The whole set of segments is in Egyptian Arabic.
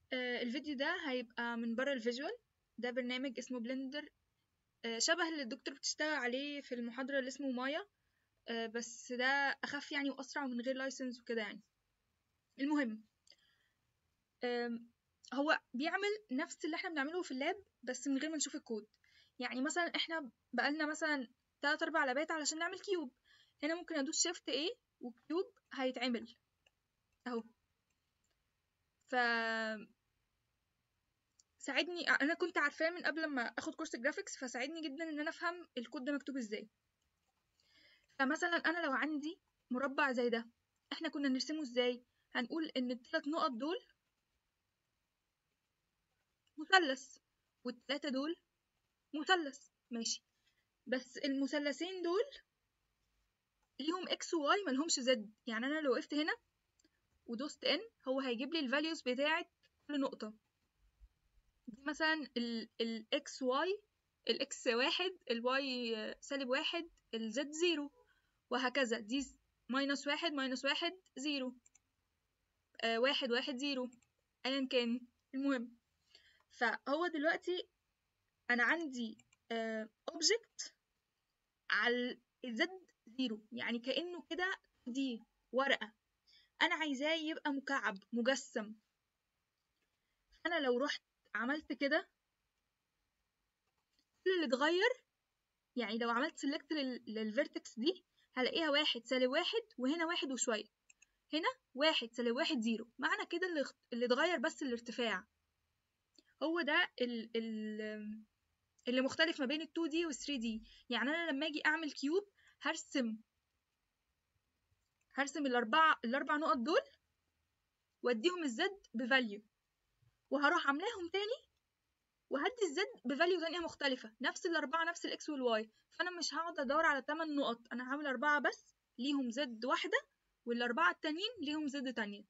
آه الفيديو ده هيبقى من بره الفيجوال ده برنامج اسمه بلندر آه شبه اللي الدكتور بتشتغل عليه في المحاضرة اللي اسمه مايا آه بس ده أخف يعني وأسرع ومن غير لايسنس وكده يعني المهم آم، هو بيعمل نفس اللي احنا بنعمله في اللاب بس من غير ما نشوف الكود يعني مثلا احنا بقالنا مثلا تلات أربع لابات علشان نعمل كيوب هنا ممكن أدوس شيفت A وكيوب هيتعمل أهو ف ساعدني انا كنت عارفاه من قبل ما اخد كورس جرافيكس فساعدني جدا ان انا افهم الكود ده مكتوب ازاي فمثلا انا لو عندي مربع زي ده احنا كنا نرسمه ازاي هنقول ان الثلاث نقط دول مثلث والتلاتة دول مثلث ماشي بس المثلثين دول ليهم اكس وواي ملهمش زد يعني انا لو وقفت هنا ودوست ان هو هيجيب لي الفاليوز بتاعه كل نقطه دي مثلا الاكس واي الاكس واحد الواي سالب واحد الزد زيرو وهكذا دي ماينس واحد ماينس واحد زيرو آه واحد واحد زيرو ايا كان المهم فهو دلوقتي انا عندي اوبجكت على الزد زيرو يعني كانه كده دي ورقه انا عايزاه يبقى مكعب مجسم انا لو رحت عملت كده كل اللي اتغير يعني لو عملت سيلكت للفيرتكس دي هلاقيها واحد سالب واحد وهنا واحد وشوية هنا واحد سالب واحد زيرو معنى كده اللي اللي اتغير بس الارتفاع هو ده ال ال اللي مختلف ما بين ال 2D وال 3D يعني انا لما اجي اعمل كيوب هرسم هرسم الاربعة الاربع نقط دول واديهم الزد بفاليو وهروح عاملاهم تاني وهدي الزد بفاليو تانية مختلفة نفس الأربعة نفس الإكس والواي فأنا مش هقعد أدور على تمن نقط أنا هعمل أربعة بس ليهم زد واحدة والأربعة التانيين ليهم زد تانية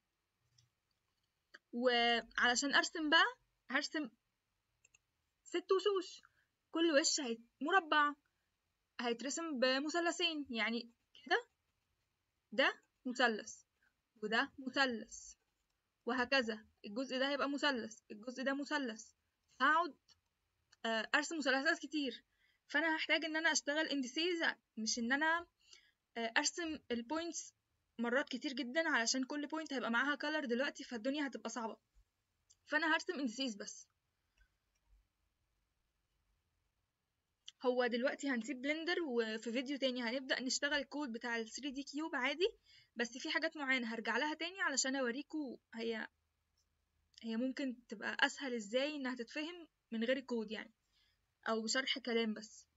وعلشان أرسم بقى هرسم ست وشوش كل وش هيت... مربع هيترسم بمثلثين يعني كده ده مثلث وده مثلث وهكذا الجزء ده هيبقى مثلث الجزء ده مثلث هقعد ارسم مثلثات كتير فانا هحتاج ان انا اشتغل اندسيز مش ان انا ارسم البوينتس مرات كتير جدا علشان كل بوينت هيبقى معاها كلر دلوقتي فالدنيا هتبقى صعبة فانا هرسم اندسيز بس هو دلوقتي هنسيب بلندر وفي فيديو تاني هنبدأ نشتغل الكود بتاع ال 3D كيوب عادي بس في حاجات معينة هرجع لها تاني علشان اوريكم هي هي ممكن تبقى اسهل ازاي انها تتفهم من غير الكود يعني او بشرح كلام بس